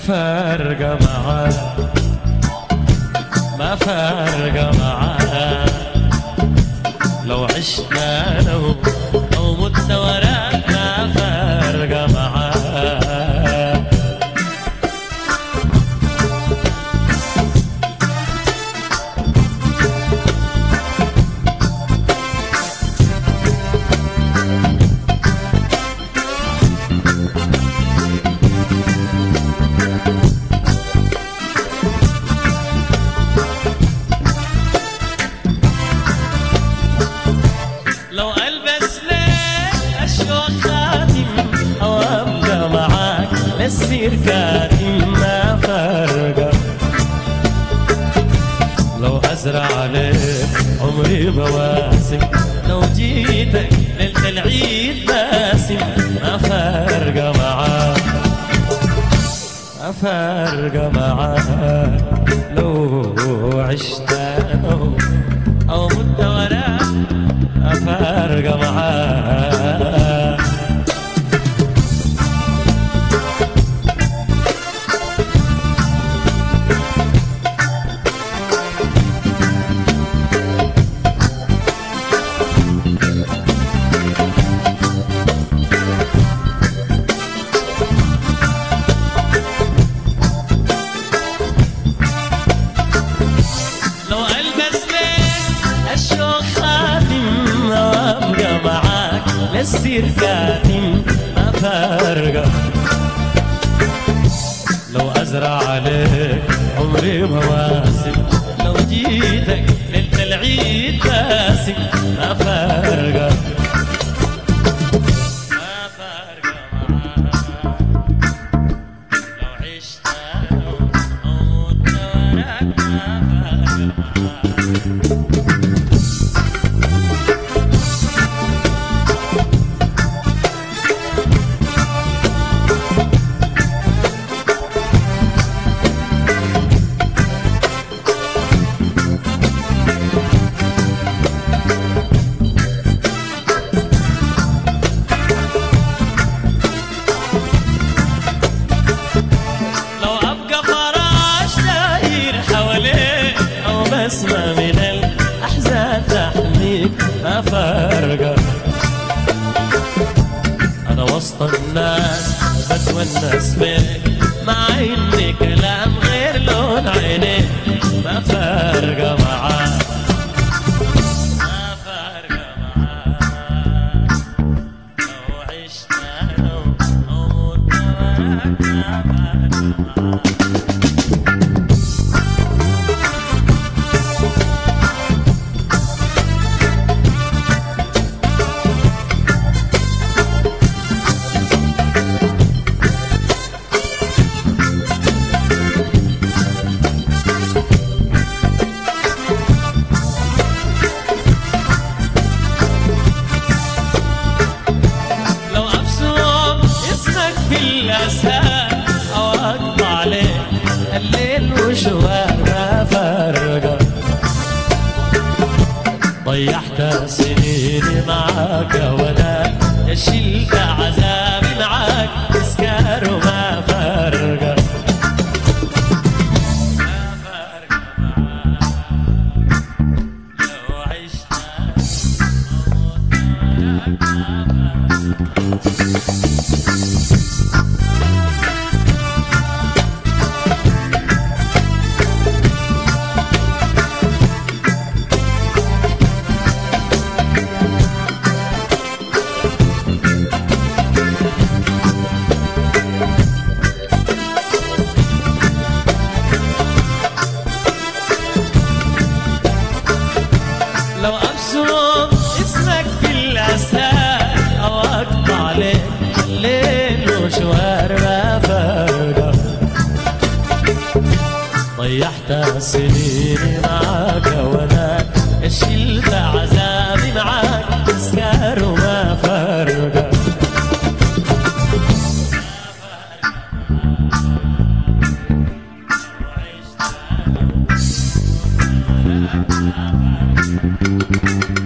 فارقة معاه ما فارقة معاه لو عشنا لو أو متنا وراك ما فارقة معاه لو البس لك اشوق خاتم او ابقى معاك للسير كاتم ما فرقه لو ازرع عليك عمري بواسم لو جيتك ليله العيد باسم ما فرقه معاك ما فرقه معاك لو عشت أنا او مت وراك فارقة معاه لو البس لك الشوق خاتم وابقى معاك للسير كاتم ما فارقة لو ازرع عليك عمري مواسم لو جيتك ليلة العيد باسم ما فارقة ما فارقة معاك لو عشت أنا أو مت وراك ما فارقة معاك لو ابقى فراش داير حواليك او بسمة من الاحزان تحميك ما فارقة انا وسط الناس بتونس بيك مع اني كلام غير لون عينيك ما فارقة معاك ما فارقة معاك لو عشت انا او مت وراك ما فارقة معاك لو ابصم اسمك في الاسهال او اقطع عليك الليل وشوار ما فرقه ضيعت سنيني معاك وانا شلت عذابي معاك تسكر وما فرقه ما فرقه معاك لو عشت لو ابصم اسمك في الاسهال او اقطع عليك الليل وشوار ما فرقه ضيعت سنيني معاك وانا شلت عذابي معاك تسكر وما فرقه وعشت أنا